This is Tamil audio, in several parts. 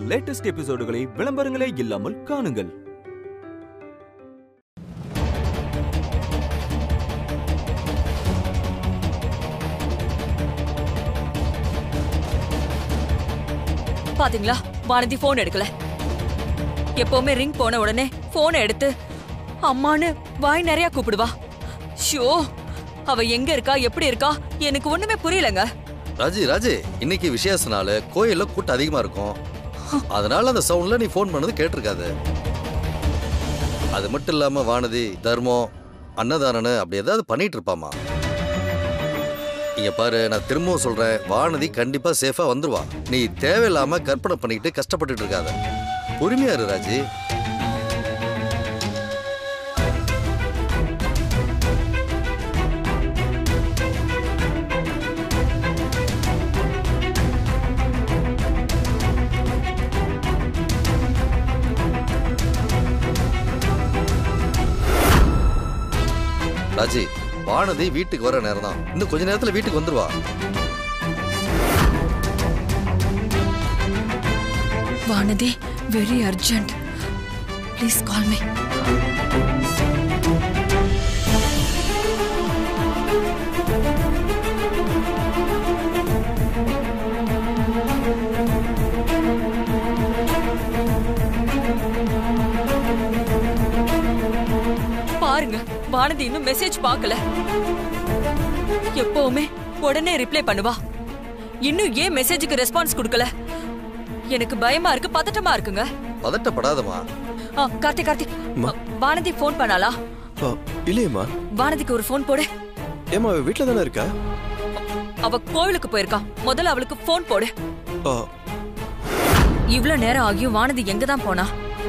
லேட்டஸ்ட் எபிசோடுகளை விளம்பரங்களே இல்லாமல் காணுங்கள் பாத்தீங்களா வானதி போன் எடுக்கல எப்பவுமே ரிங் போன உடனே போனை எடுத்து அம்மான்னு வாய் நிறைய கூப்பிடுவா ஷோ அவ எங்க இருக்கா எப்படி இருக்கா எனக்கு ஒண்ணுமே புரியலங்க ராஜி ராஜி இன்னைக்கு விசேஷ நாள் கோயில்ல கூட்டம் அதிகமா இருக்கும் அதனால அந்த சவுண்ட்ல நீ ஃபோன் பண்ணது கேட்டிருக்காது அது மட்டும் இல்லாம வானதி தர்மம் அன்னதானன்னு அப்படி ஏதாவது பண்ணிட்டு இருப்பாமா இங்க பாரு நான் திரும்பவும் சொல்றேன் வானதி கண்டிப்பா சேஃபா வந்துருவா நீ தேவையில்லாம கற்பனை பண்ணிக்கிட்டு கஷ்டப்பட்டுட்டு இருக்காத பொறுமையா இரு ராஜி ராஜி வானதி வீட்டுக்கு வர நேரம் தான் இன்னும் கொஞ்ச நேரத்துல வீட்டுக்கு வந்துருவா Vanathi very urgent please call me பாருங்க வானதி இன்னும் மெசேஜ் பார்க்கல எப்பவுமே உடனே ரிப்ளை பண்ணுவா இன்னும் ஏன் மெசேஜுக்கு ரெஸ்பான்ஸ் கொடுக்கல எனக்கு பயமா இருக்கு பதட்டமா இருக்குங்க பதட்டப்படாதமா ஆ, கார்த்திக் கார்த்திக் அம்மா. வானதி ஃபோன் பண்ணாளா ஆ, இல்லையேம்மா வானதிக்கு ஒரு ஃபோன் போடு ஏம்மா அவ வீட்டில் தானே இருக்கா அவ கோவிலுக்கு போயிருக்கா முதல்ல அவளுக்கு ஃபோன் போடு ஆ, இவ்ளோ நேரம் ஆகியும் வானதி எங்க தான் போனா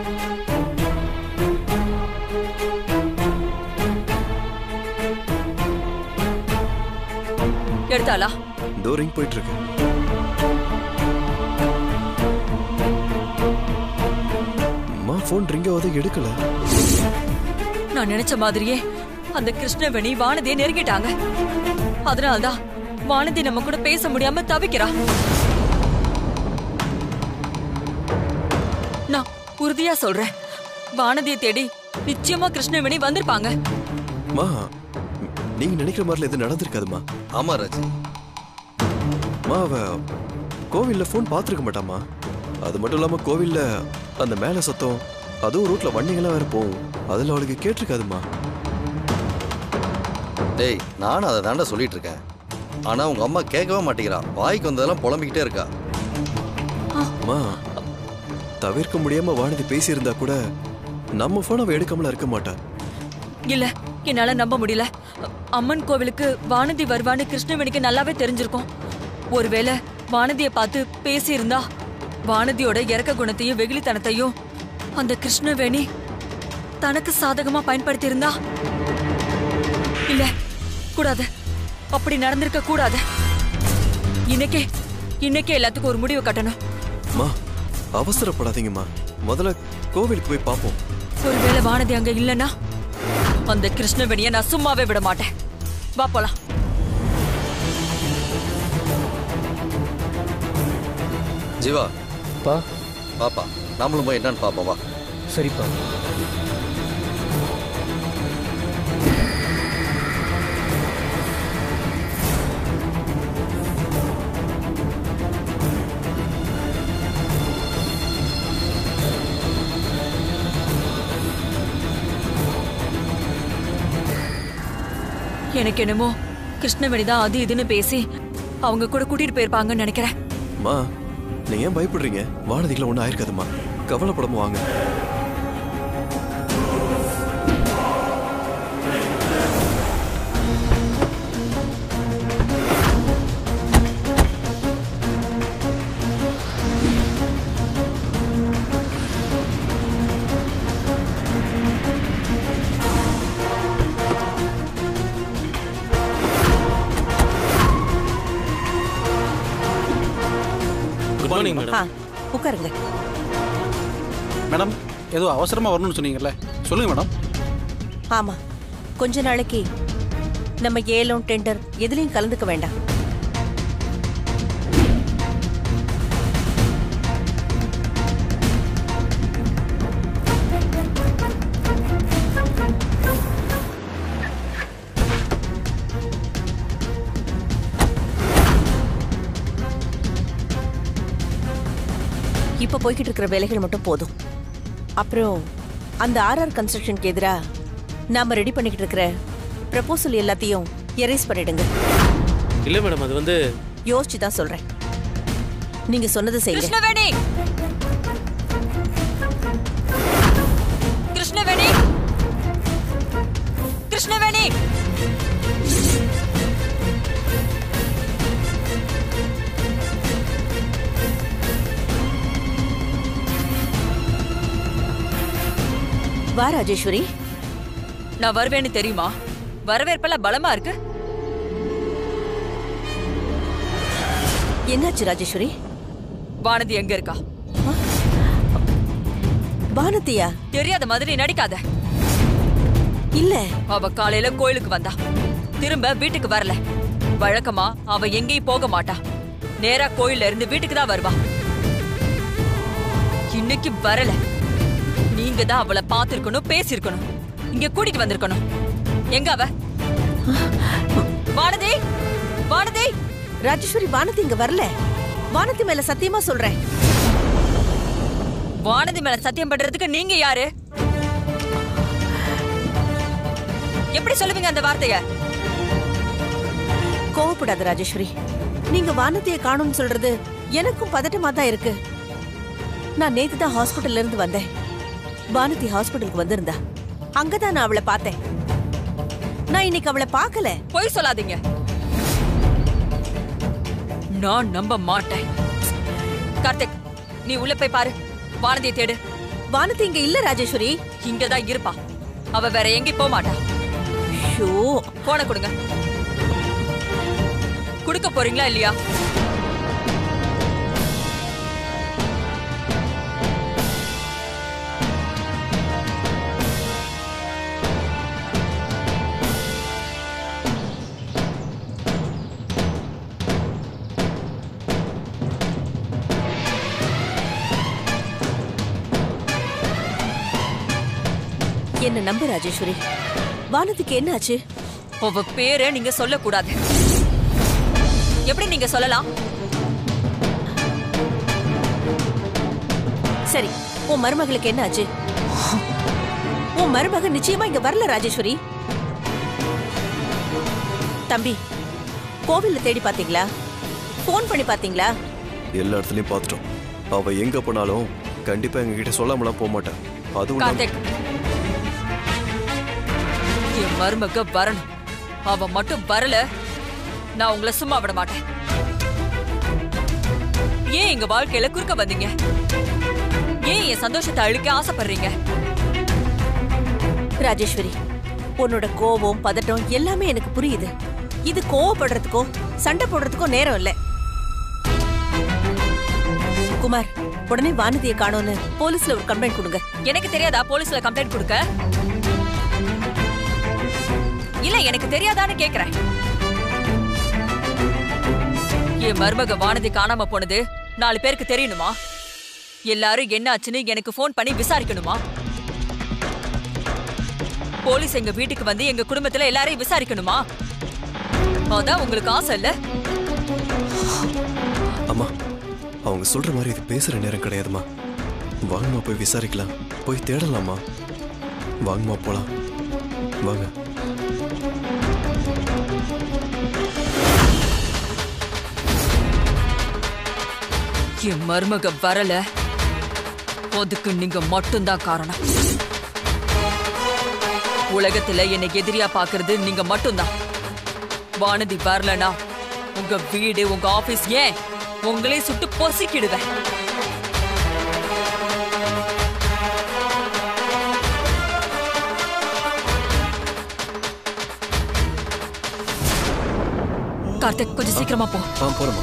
எடுத்தாளா இதோ ரிங் போயிட்டு இருக்கு அம்மா ஃபோன் ரிங் ஆகுது எடுக்கல நான் நினைச்ச மாதிரியே அந்த கிருஷ்ணவேணி வானதியை நெருங்கிட்டாங்க அதனால்தான் வானதி நம்ம கூட பேச முடியாம தவிக்கிறா நான் உறுதியா சொல்றேன் வானதியை தேடி நிச்சயமா கிருஷ்ணவேணி வந்திருப்பாங்க அம்மா நீங்க நினைக்கிற மாதிரில எதுவும் நடந்திருக்காதுமா ஆமா ராஜி அம்மா அவ கோவில்ல ஃபோன் பார்த்துருக்க மாட்டாமா அது மட்டும் இல்லாம கோவில்ல அந்த மேல சத்தம் அதுவும் ரூட்ல வண்டிங்கெல்லாம் வேற போகும் அதுல அவளுக்கு கேட்டிருக்காதுமா டேய் நானும் அதை தாண்டா சொல்லிட்டு இருக்கேன் ஆனா உங்க அம்மா கேட்கவே மாட்டேங்கிறா வாய்க்கு வந்ததெல்லாம் புலம்பிக்கிட்டே இருக்கா அம்மா தவிர்க்க முடியாம வானதி பேசியிருந்தா கூட நம்ம ஃபோன் அவ எடுக்காமல இருக்க மாட்டா இல்ல என்னால நம்ப முடியல அம்மன் கோவிலுக்கு வானதி வருவான்னு கிருஷ்ணவேணிக்கு நல்லாவே தெரிஞ்சிருக்கும் ஒருவேளை வானதியை பார்த்து பேசியிருந்தா வானதியோட இறக்க குணத்தையும் வெகுளித்தனத்தையும் அந்த கிருஷ்ணவேணி தனக்கு சாதகமா பயன்படுத்தி இருந்தா இல்ல கூடாது அப்படி நடந்திருக்க கூடாது இன்னைக்கே இன்னைக்கே எல்லாத்துக்கும் ஒரு முடிவு கட்டணும் அம்மா அவசரப்படாதீங்கம்மா முதல்ல கோவிலுக்கு போய் பார்ப்போம் ஒருவேளை வானதி அங்க இல்லைன்னா அந்த கிருஷ்ணவேணிய நான் சும்மாவே விட மாட்டேன் வா போலாம் ஜீவா பா பாப்பா நாமளும் போய் என்னன்னு பாப்போம் வா சரிப்பா எனக்கு என்னமோ கிருஷ்ணவேணி தான் அது இதுன்னு பேசி அவங்க கூட கூட்டிட்டு போயிருப்பாங்கன்னு நினைக்கிறேன் அம்மா நீங்க ஏன் பயப்படுறீங்க வானதிகளை ஒன்றும் ஆயிருக்காதும்மா கவலைப்படாம வாங்க குட் மார்னிங் ஆ மேடம் உட்காருங்க மேடம் ஏதோ அவசரமா வரணும்னு சொன்னீங்கல்ல சொல்லுங்க மேடம் ஆமா கொஞ்ச நாளைக்கு நம்ம ஏலம் டெண்டர் எதுலயும் கலந்துக்க வேண்டாம் இப்ப போய்கிட்டு இருக்கிற வேலைகள் மட்டும் போதும் அப்புறம் அந்த ஆர்ஆர் கன்ஸ்ட்ரக்ஷனுக்கு எதிரா நாம ரெடி பண்ணிக்கிட்டு இருக்கிற ப்ரப்போசல் எல்லாத்தையும் எரேஸ் பண்ணிடுங்க இல்லை மேடம் அது வந்து யோசிச்சு தான் சொல்றேன் நீங்க சொன்னதை செய்யுங்க கிருஷ்ணவேணி கிருஷ்ணவேணி கிருஷ்ணவேணி வா ராஜேஸ்வரி நான் வருவேன்னு தெரியுமா வரவேற்பெல்லாம் பலமா இருக்கு என்னாச்சு ராஜேஸ்வரி வானதி எங்க இருக்கா பானத்தியா தெரியாத மாதிரி நடிக்காத இல்ல அவ காலையில கோயிலுக்கு வந்தா திரும்ப வீட்டுக்கு வரல வழக்கமா அவ எங்கேயும் போக மாட்டா நேரா கோயில்ல இருந்து வீட்டுக்கு தான் வருவா இன்னைக்கு வரல நீங்க தான் அவளை பார்த்திருக்கணும் பேசியிருக்கணும் இங்க கூட்டிட்டு வந்திருக்கணும் எங்க அவ வானதி வானதி ராஜேஸ்வரி வானதி இங்க வரல வானதி மேல சத்தியமா சொல்றேன் வானதி மேல சத்தியம் பண்றதுக்கு நீங்க யாரு எப்படி சொல்லுவீங்க அந்த வார்த்தைய கோவப்படாத ராஜேஸ்வரி நீங்க வானதியை காணும்னு சொல்றது எனக்கும் பதட்டமா தான் இருக்கு நான் நேத்து தான் ஹாஸ்பிட்டல்ல இருந்து வந்தேன் வானதி ஹாஸ்பிட்டலுக்கு வந்திருந்தா அங்கதான் நான் அவளை பார்த்தேன் நான் இன்னைக்கு அவளை பார்க்கல பொய் சொல்லாதீங்க நான் நம்ப மாட்டேன் கார்த்திக் நீ உள்ள போய் பாரு வானதியை தேடு வானதி இங்க இல்ல ராஜேஸ்வரி இங்கதான் இருப்பா அவ வேற எங்கேயும் போக மாட்டா ஷோ போன கொடுங்க கொடுக்க போறீங்களா இல்லையா என்ன நம்பு ராஜேஸ்வரி வானதிக்கு என்ன ஆச்சு அவ பேரை நீங்க சொல்லக்கூடாது எப்படி நீங்க சொல்லலாம் சரி உன் மருமகளுக்கு என்ன ஆச்சு உன் மருமக நிச்சயமா இங்க வரல ராஜேஸ்வரி தம்பி கோவில்ல தேடி பாத்தீங்களா ஃபோன் பண்ணி பாத்தீங்களா எல்லா இடத்துலயும் பார்த்துட்டோம் அவ எங்க போனாலும் கண்டிப்பா எங்க கிட்ட சொல்லாமலாம் போக மாட்டா அதுவும் இல்லாம- கார்த்திக் என் மருமக வரணும் அவ மட்டும் வரல நான் உங்களை சும்மா விட மாட்டேன் ஏன் எங்க வாழ்க்கையில குறுக்க வந்தீங்க ஏன் என் சந்தோஷத்தை அழிக்க ஆசைப்படுறீங்க ராஜேஸ்வரி உன்னோட கோபம் பதட்டம் எல்லாமே எனக்கு புரியுது இது கோவப்படுறதுக்கோ சண்டை போடுறதுக்கோ நேரம் இல்ல குமார் உடனே வானதியை காணோன்னு போலீஸ்ல ஒரு கம்ப்ளைண்ட் கொடுங்க எனக்கு தெரியாதா போலீஸ்ல கம்ப்ளைண்ட் கொடுக்க இல்ல எனக்கு தெரியாதான்னு கேக்குறேன் என் மருமக வானதி காணாம போனது நாலு பேருக்கு தெரியணுமா எல்லாரும் என்ன ஆச்சுன்னு எனக்கு ஃபோன் பண்ணி விசாரிக்கணுமா போலீஸ் எங்க வீட்டுக்கு வந்து எங்க குடும்பத்துல எல்லாரையும் விசாரிக்கணுமா அதான் உங்களுக்கு ஆசை இல்ல அம்மா அவங்க சொல்ற மாதிரி இது பேசுற நேரம் கிடையாதும்மா வாங்கம்மா போய் விசாரிக்கலாம் போய் தேடலாமா வாங்கம்மா போலாம் வாங்க என் மருமக வரல அதுக்கு நீங்க மட்டும்தான் காரணம் உலகத்துல என்னை எதிரியா பாக்குறது நீங்க மட்டும்தான் வானதி வரலனா உங்க வீடு உங்க ஆபீஸ் ஏன் உங்களே சுட்டு பொசுக்கிடுவேன் கார்த்திக் கொஞ்சம் சீக்கிரமா போ ஆ போறோம்மா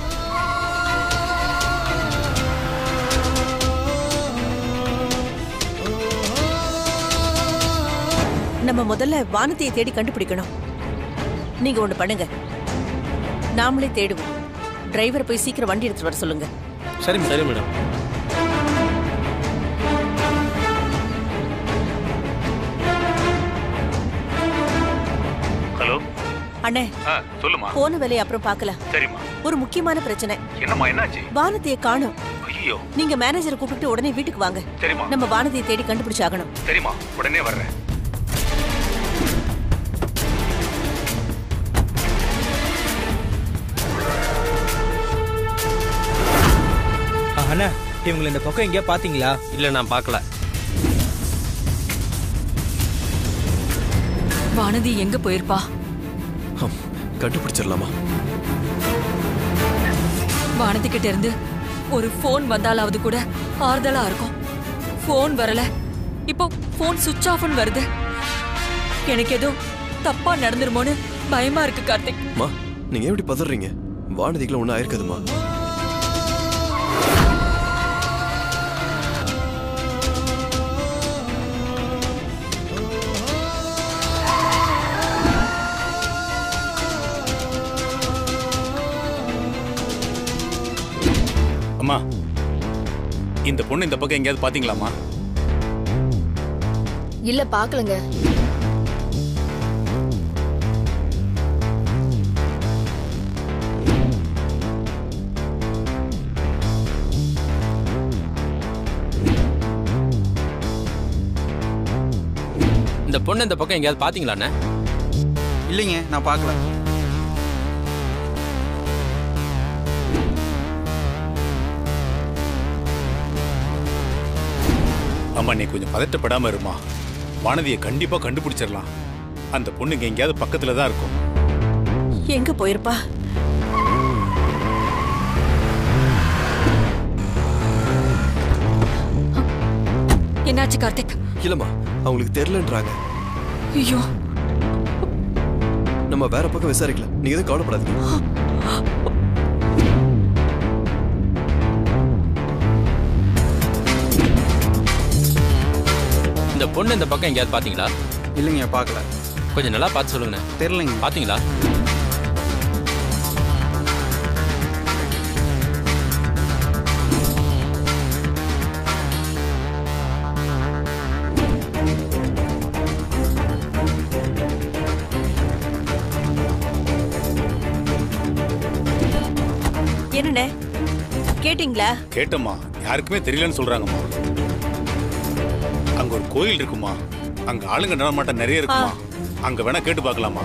நம்ம முதல்ல வானதியை தேடி கண்டுபிடிக்கணும் நீங்க ஒண்ணு பண்ணுங்க நாமளே தேடுவோம் டிரைவர் போய் சீக்கிரம் வண்டி எடுத்துட்டு வர சொல்லுங்க சரி சரி மேடம் ஹலோ அண்ணே ஆ சொல்லுமா போன வேலையை அப்புறம் பார்க்கலாம் சரிம்மா ஒரு முக்கியமான பிரச்சனை என்னம்மா என்னாச்சு வானதியை காணோம் ஐயோ நீங்க மேனேஜரை கூப்பிட்டு உடனே வீட்டுக்கு வாங்க சரிம்மா நம்ம வானதியை தேடி கண்டுபிடிச்சாகணும் சரிம்மா உடனே வர்றேன் ஆ, அண்ணா இவங்களை இந்த பக்கம் எங்கேயா பாத்தீங்களா இல்லை நான் பார்க்கல வானதி எங்க போயிருப்பா ஹம், கண்டுபிடிச்சிடலாமா வானதி கிட்ட இருந்து ஒரு ஃபோன் வந்தாலாவது கூட ஆறுதலா இருக்கும் ஃபோன் வரல இப்போ ஃபோன் சுவிட்ச் ஆஃப்னு வருது எனக்கு ஏதோ தப்பா நடந்துருமோன்னு பயமா இருக்கு கார்த்திக் மா நீங்க ஏன் இப்படி பதறீங்க வானதிக்குலாம் ஒன்றும் ஆயிருக்காதுமா அம்மா இந்த பொண்ணு இந்த பக்கம் எங்கேயாவது பாத்தீங்களாம்மா இல்ல பாக்கலங்க இந்த பொண்ணு இந்த பக்கம் எங்கேயாவது பார்த்தீங்களாண்ணே இல்லைங்க நான் பார்க்கல அம்மா நீ கொஞ்சம் பதட்டப்படாம இருமா வானதியை கண்டிப்பா கண்டுபிடிச்சிடலாம் அந்த பொண்ணு இங்க எங்கேயாவது பக்கத்துல தான் இருக்கும் எங்க போயிருப்பா என்னாச்சு கார்த்திக் இல்லம்மா அவங்களுக்கு தெரியலன்றாங்க ஐயோ நம்ம வேற பக்கம் விசாரிக்கலாம் நீங்க எதுவும் கவலைப்படாதீங்க இந்த பொண்ணு இந்த பக்கம் எங்கேயாவது பார்த்தீங்களா இல்லைங்க பார்க்கல கொஞ்சம் நல்லா பார்த்து சொல்லுங்கண்ணே தெரிலங்க பார்த்தீங்களா என்னண்ணே கேட்டிங்களா கேட்டம்மா யாருக்குமே தெரியலன்னு சொல்றாங்கம்மா அங்க ஒரு கோயில் இருக்குமா அங்க ஆளுங்க நடமாட்டம் நிறைய இருக்குமா அங்க வேணா கேட்டு பார்க்கலாமா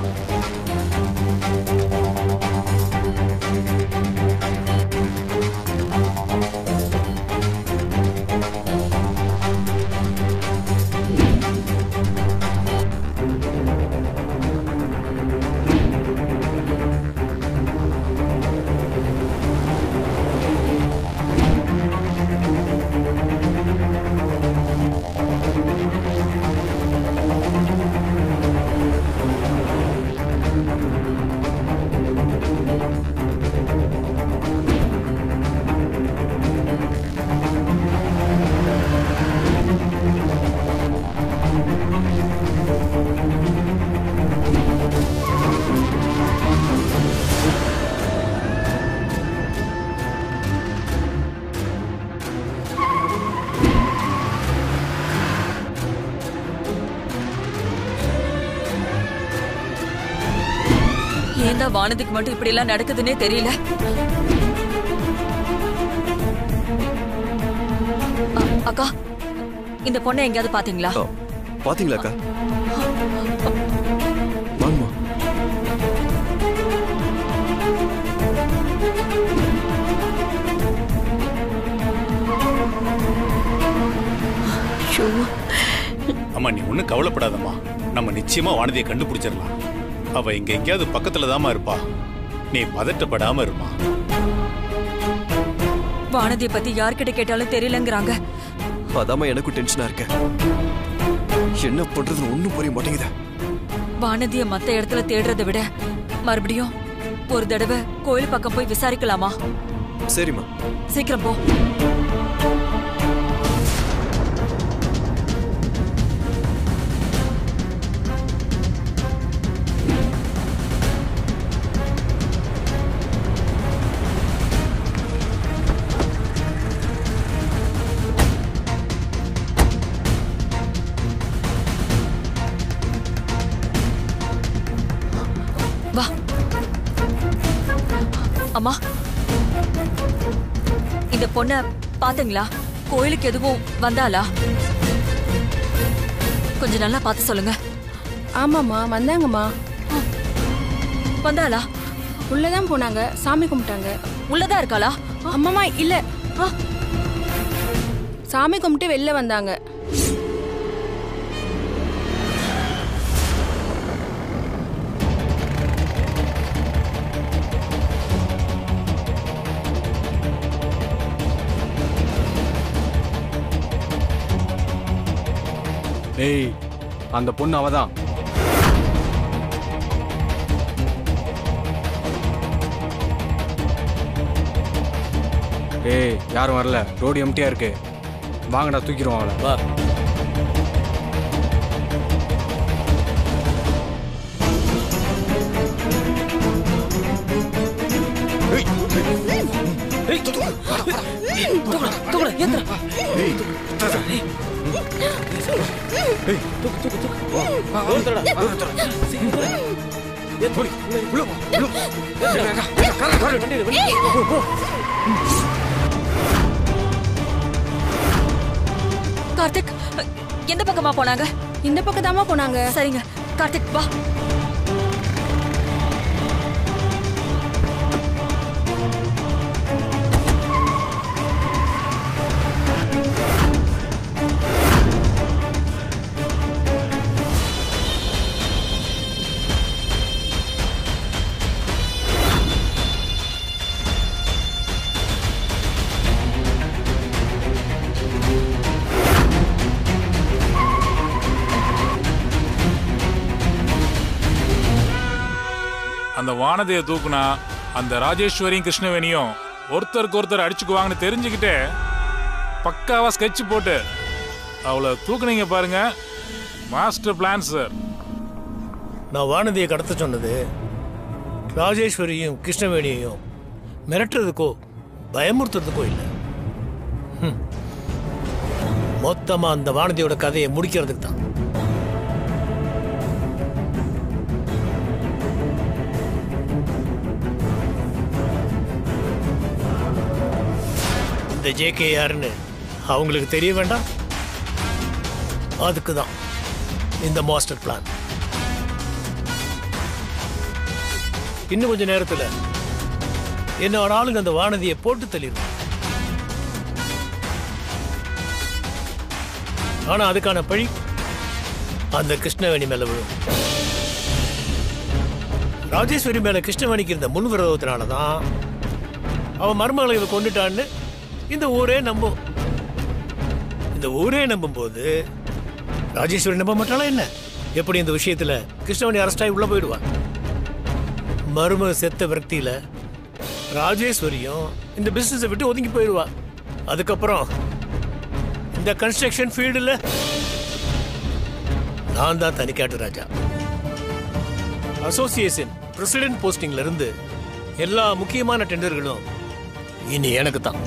ஏன் தான் வானதிக்கு மட்டும் இப்படி எல்லாம் நடக்குதுன்னே தெரியல அ- அக்கா இந்த பொண்ணை எங்கேயாவது பாத்தீங்களா ஆ, பாத்தீங்களாக்கா வாங்கம்மா ஷோ அம்மா நீ ஒன்றும் கவலைப்படாதம்மா நம்ம நிச்சயமா வானதியை கண்டுபிடிச்சிடலாம் அவ இங்க எங்கேயாவது பக்கத்துல தாம்மா இருப்பா நீ பதட்டப்படாம இருமா வானதியை பத்தி யார்கிட்ட கேட்டாலும் தெரியலங்கிறாங்க அதாம்மா எனக்கும் டென்ஷனா இருக்க என்ன பண்றதுன்னு ஒண்ணும் புரிய மாட்டேங்குது வானதிய மத்த இடத்துல தேடுறதை விட மறுபடியும் ஒரு தடவை கோயில் பக்கம் போய் விசாரிக்கலாமா சரிம்மா சீக்கிரம் போ வா அம்மா இந்த பொண்ண பாத்தீங்களா கோயிலுக்கு எதுவும் வந்தாளா கொஞ்சம் நல்லா பார்த்து சொல்லுங்க ஆமாம்மா வந்தாங்கம்மா வந்தாளா உள்ளதான் போனாங்க சாமி கும்பிட்டாங்க உள்ளதா இருக்காளா அம்மாமா இல்ல சாமி கும்பிட்டு வெளில வந்தாங்க ஏய் அந்த பொண்ணு அவதான் ஏய் யாரும் வரல ரோடு எம்டியா இருக்கு வாங்கடா தூக்கிடுவோம் அவளை வா கார்த்திக் எந்த பக்கமா போனாங்க இந்த பக்கம் தாமா போனாங்க சரிங்க கார்த்திக் வா அந்த வானதியை தூக்குனா அந்த ராஜேஸ்வரியும் கிருஷ்ணவேணியும் ஒருத்தருக்கு ஒருத்தர் அடிச்சுக்குவாங்கன்னு தெரிஞ்சுக்கிட்டே பக்காவா ஸ்கெட்ச் போட்டு அவளை தூக்குனீங்க பாருங்க மாஸ்டர் பிளான் சார் நான் வானதியை கடத்த சொன்னது ராஜேஸ்வரியும் கிருஷ்ணவேணியையும் மிரட்டுறதுக்கோ பயமுறுத்துறதுக்கோ இல்லை ஹம். மொத்தமா அந்த வானதியோட கதையை முடிக்கிறதுக்கு தான் இந்த ஜேகே யாருன்னு அவங்களுக்கு தெரிய வேண்டாம் அதுக்கு தான் இந்த மாஸ்டர் பிளான் இன்னும் கொஞ்ச நேரத்துல என்னோட ஆளுங்க அந்த வானதியை போட்டு தள்ளிடுவாங்க ஆனா அதுக்கான பழி அந்த கிருஷ்ணவேணி மேல விழும் ராஜேஸ்வரி மேல கிருஷ்ணவேணிக்கு இருந்த முன் விரோதத்தினால தான் அவன் மருமகளை இவ கொண்டுட்டான்னு இந்த ஊரே நம்பும் இந்த ஊரே நம்பும் போது ராஜேஸ்வரி நம்ப மாட்டாளா என்ன எப்படி இந்த விஷயத்துல கிருஷ்ணவேணி அரெஸ்ட் ஆகி உள்ள போயிடுவா மருமக செத்த விரக்தியில ராஜேஸ்வரியும் இந்த பிசினஸை விட்டு ஒதுங்கி போயிடுவா அதுக்கப்புறம் இந்த கன்ஸ்ட்ரக்ஷன் ஃபீல்டில் நான் தான் தனிக்காட்டு ராஜா அசோசியேஷன் பிரசிடென்ட் போஸ்டிங்ல இருந்து எல்லா முக்கியமான டெண்டர்களும் இனி எனக்கு தான்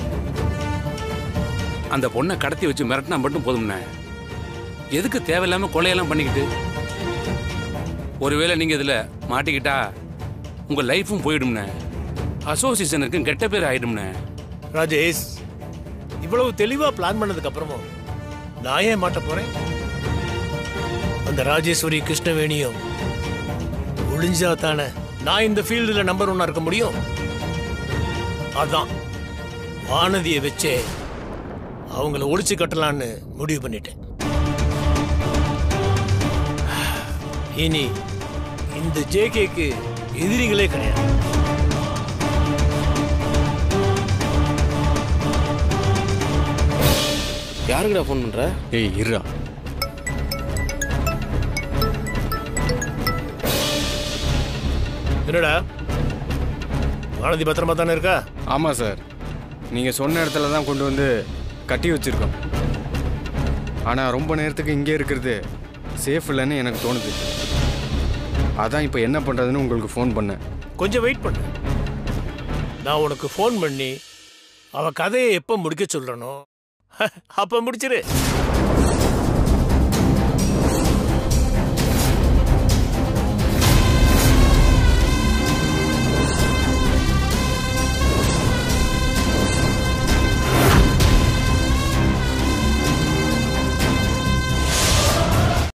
அந்த பொண்ணை கடத்தி வச்சு மிரட்டினா மட்டும் போதும்ண்ணே எதுக்கு தேவையில்லாம கொலையெல்லாம் பண்ணிக்கிட்டு ஒருவேளை நீங்க இதுல மாட்டிக்கிட்டா உங்க லைஃபும் போயிடும்ண்ணே அசோசியேஷனுக்கும் கெட்ட பேர் ஆயிடும்ண்ணே ராஜேஷ் இவ்வளவு தெளிவா பிளான் பண்ணதுக்கு அப்புறமும் நான் ஏன் மாட்ட போறேன் அந்த ராஜேஸ்வரி கிருஷ்ணவேணியும் ஒளிஞ்சா தானே நான் இந்த ஃபீல்டில் நம்பர் ஒன்னா இருக்க முடியும் அதான் வானதியை வச்சே அவங்கள ஒழிச்சு கட்டலான்னு முடிவு பண்ணிட்டேன் இனி இந்த ஜேகேக்கு எதிரிகளே கிடையாது யாருக்குடா ஃபோன் பண்ற ஏய் இருடா என்னடா வானதி பத்திரமா தானே இருக்கா ஆமாம் சார் நீங்கள் சொன்ன இடத்துல தான் கொண்டு வந்து கட்டி வச்சுருக்கோம் ஆனால் ரொம்ப நேரத்துக்கு இங்கே இருக்கிறது சேஃப் இல்லைன்னு எனக்கு தோணுது அதான் இப்போ என்ன பண்ணுறதுன்னு உங்களுக்கு ஃபோன் பண்ணேன் கொஞ்சம் வெயிட் பண்ணு நான் உனக்கு ஃபோன் பண்ணி அவ கதையை எப்போ முடிக்க சொல்றனோ அப்ப முடிச்சிரு